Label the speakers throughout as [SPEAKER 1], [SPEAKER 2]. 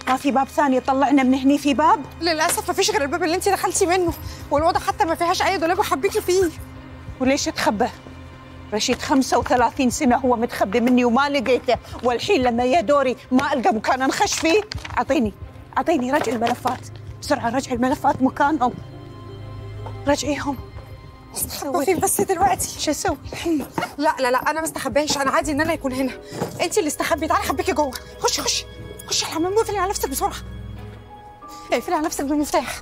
[SPEAKER 1] ما في باب ثاني طلعنا من هني في باب
[SPEAKER 2] للاسف مفيش غير الباب اللي انت دخلتي منه والاوضه حتى ما فيهاش اي دولاب وحبيكي فيه
[SPEAKER 1] وليش تخبى رشيد 35 سنة هو متخبي مني وما لقيته والحين لما يا دوري ما ألقى مكان أنخش فيه أعطيني أعطيني رجع الملفات بسرعة رجع الملفات مكانهم رجعيهم
[SPEAKER 2] استخبى فين بس دلوقتي
[SPEAKER 1] شو أسوي الحين
[SPEAKER 2] لا لا لا انا ما استخباش انا عادي ان انا يكون هنا انت اللي استخبي تعالي حبيكي جوه خشي خشي خشي الحمام واقفلي على نفسك بسرعه اقفلي على نفسك بالمفتاح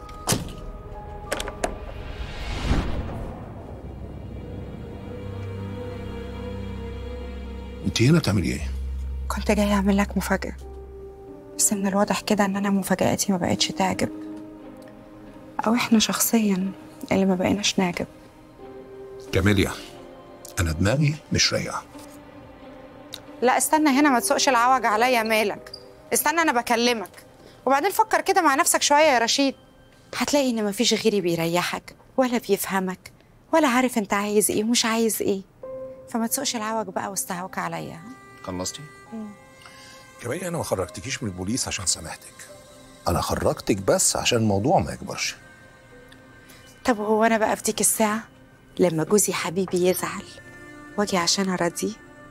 [SPEAKER 3] انت هنا بتعملي ايه؟
[SPEAKER 2] كنت جايه اعمل لك مفاجاه بس من الواضح كده ان انا مفاجاتي ما بقتش تعجب او احنا شخصيا اللي ما بقيناش نعجب
[SPEAKER 3] كاميليا انا دماغي مش رايقه
[SPEAKER 2] لا استنى هنا ما تسوقش العوج عليا مالك استنى انا بكلمك وبعدين فكر كده مع نفسك شويه يا رشيد هتلاقي ان مفيش غيري بيريحك ولا بيفهمك ولا عارف انت عايز ايه ومش عايز ايه فما تسوقش العوج بقى واستهوك عليا ها؟
[SPEAKER 3] خلصتي؟ كاميليا انا ما خرجتكيش من البوليس عشان سامحتك انا خرجتك بس عشان الموضوع ما يكبرش
[SPEAKER 2] طب هو انا بقى في ديك الساعه لما جوزي حبيبي يزعل واجي عشان ارضيه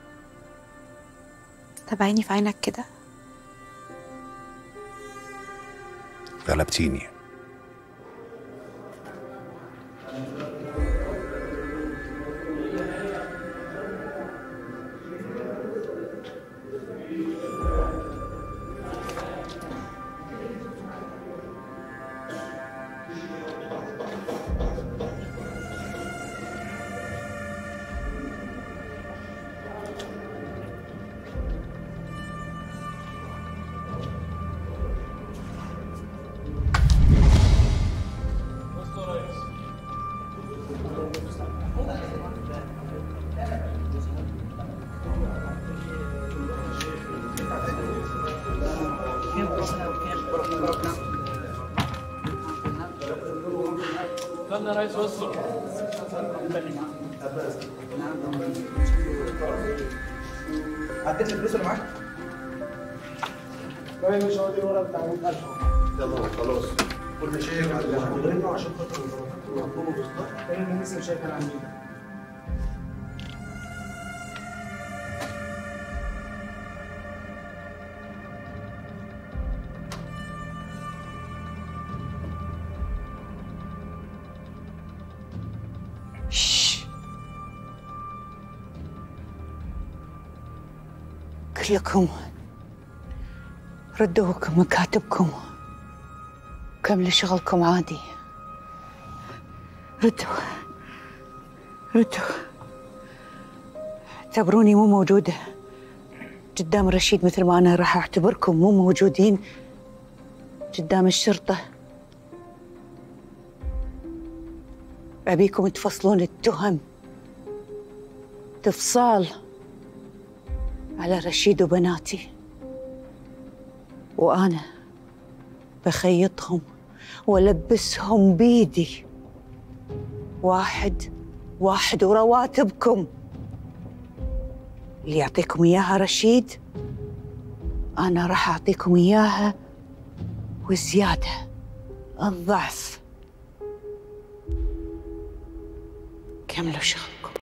[SPEAKER 2] طب عيني في عينك كده
[SPEAKER 3] غلبتيني
[SPEAKER 4] عديت الفلوس اللي معاك؟ لا يا باشا هو دي الورقه بتاع 100000 يلا خلاص كل شيء حضرنا عشان خاطر الظباطات وهطلبوا بوسطات لان الناس مش شايفه عندي
[SPEAKER 1] شش. كلكم ردوا مكاتبكم كملوا شغلكم عادي ردوا ردوا اعتبروني مو موجودة قدام رشيد مثل ما أنا راح أعتبركم مو موجودين قدام الشرطة أبيكم تفصلون التهم تفصال على رشيد وبناتي وأنا بخيطهم ولبسهم بيدي واحد واحد ورواتبكم اللي يعطيكم إياها رشيد أنا راح أعطيكم إياها وزيادة الضعف كملوا شغلكم